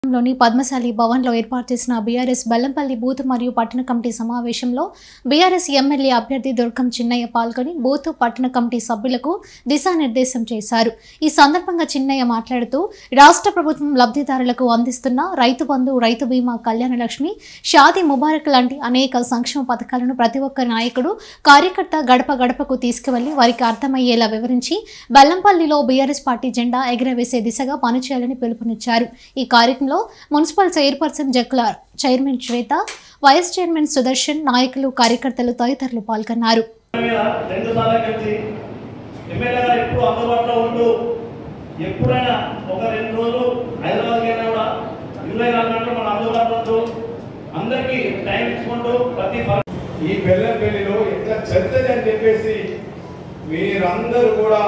లోని పద్మశాలి భవన్లో ఏర్పాటు చేసిన బీఆర్ఎస్ బెల్లంపల్లి బూత్ మరియు పట్టణ కమిటీ సమావేశంలో బీఆర్ఎస్ ఎమ్మెల్యే అభ్యర్థి దుర్గం చిన్నయ్య పాల్గొని బూత్ పట్టణ కమిటీ సభ్యులకు దిశానిర్దేశం చేశారు ఈ సందర్భంగా చిన్నయ్య మాట్లాడుతూ రాష్ట్ర ప్రభుత్వం లబ్ధిదారులకు అందిస్తున్న రైతు బంధు రైతు బీమా కళ్యాణ లక్ష్మి షాదీ ముబారక్ లాంటి అనేక సంక్షేమ పథకాలను ప్రతి ఒక్క నాయకుడు కార్యకర్త గడప గడపకు తీసుకువెళ్లి వారికి అర్థమయ్యేలా వివరించి బెల్లంపల్లిలో బీఆర్ఎస్ పార్టీ జెండా ఎగురవేసే దిశగా పనిచేయాలని పిలుపునిచ్చారు ఈ కార్యక్రమంలో municipal chairperson Jakla chairman Shweta vice chairman Sudarshan నాయకులు కార్యకర్తలు తదితరులు పాల్గొన్నారు మీద రెండు సార్లు కలిసి ఎమ్మెల్యే గారు ఎప్పుడు అందుబాటులో ఉంటూ ఎప్పుడైనా ఒక రెండు రోజులు హైదరాబాద్కి వెళ్ళినా కూడా ఇరవై నాలుగు గంటలు మన అందుబాటులో ఉంటూ అందరికీ టైం ఇచ్చుకుంటూ ప్రతి ఫ- ఈ బెల్లంపల్లిలో ఎంత చెత్తది అని చెప్పేసి మీరందరూ కూడా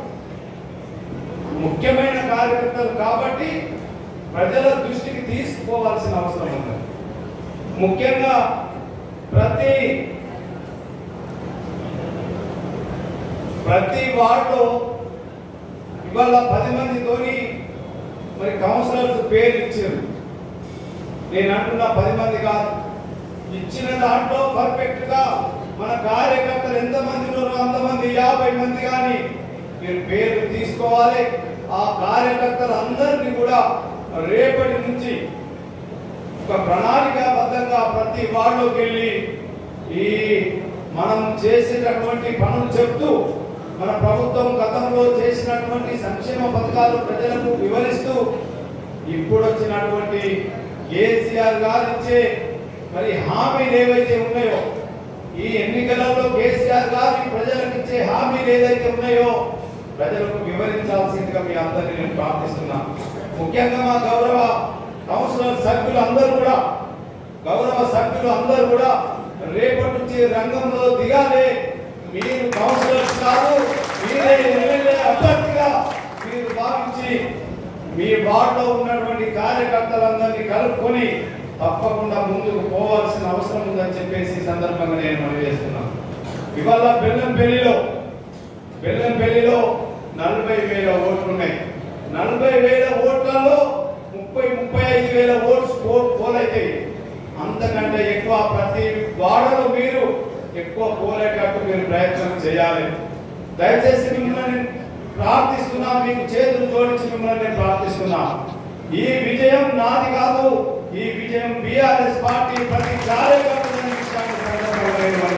ముఖ్యమైన కార్యకర్తలు కాబట్టి ప్రజల దృష్టికి తీసుకుపోవాల్సిన అవసరం ఉంది ముఖ్యంగా ప్రతి ప్రతి వార్డులో ఇవాళ పది మందితోని మరి కౌన్సిలర్స్ పేరు ఇచ్చారు నేను అంటున్నా పది మంది కాదు ఇచ్చిన దాంట్లో పర్ఫెక్ట్ గా మన కార్యకర్తలు ఎంతమంది ఉన్నారో అంతమంది యాభై మంది కానీ మీరు పేరు తీసుకోవాలి ఆ కార్యకర్తలు అందరినీ కూడా రేపటి నుంచి ఒక ప్రణాళికాబద్ధంగా ప్రతి వార్డులోకి వెళ్ళి ఈ మనం చేసేటటువంటి పనులు చెప్తూ మన ప్రభుత్వం గతంలో చేసినటువంటి సంక్షేమ పథకాలు ప్రజలకు వివరిస్తూ ఇప్పుడు వచ్చినటువంటి కేసీఆర్ గారు ఇచ్చే మరి హామీలు ఏవైతే ఉన్నాయో ఈ ఎన్నికలలో కేసీఆర్ గారు ఈ ప్రజలకు ఇచ్చే హామీలు ఏదైతే ఉన్నాయో ప్రజలకు వివరించాల్సిందిగా మీ అందరినీ నేను ప్రార్థిస్తున్నా ముఖ్యంగా మా గౌరవ కౌన్సిలర్ సభ్యులు అందరూ కూడా గౌరవ సభ్యులు అందరూ కూడా రేపటి నుంచి రంగంలో దిగాలి మీరు కౌన్సిలర్స్ కాదు మీరే ఎమ్మెల్యే అభ్యర్థిగా మీరు భావించి మీ వార్డులో ఉన్నటువంటి కార్యకర్తలందరినీ కలుపుకొని తప్పకుండా ముందుకు పోవాల్సిన అవసరం ఉందని చెప్పేసి ఈ సందర్భంగా నేను మనవి చేస్తున్నాను ఇవాళ బెల్లంపల్లిలో బెల్లంపల్లిలో నలభై వేల ఓట్లు ఉన్నాయి నలభై వేల ఓట్లలో ముప్పై ముప్పై ఐదు వేల ఓట్స్ ఓట్ పోలైతాయి అంతకంటే ఎక్కువ ప్రతి వాడలో మీరు ఎక్కువ పోలేటట్టు మీరు ప్రయత్నం చేయాలి దయచేసి మిమ్మల్ని ప్రార్థిస్తున్నా మీకు చేతులు జోడించి మిమ్మల్ని నేను ప్రార్థిస్తున్నా ఈ విజయం నాది కాదు ఈ విజయం బీఆర్ఎస్ పార్టీ ప్రతి కార్యకర్త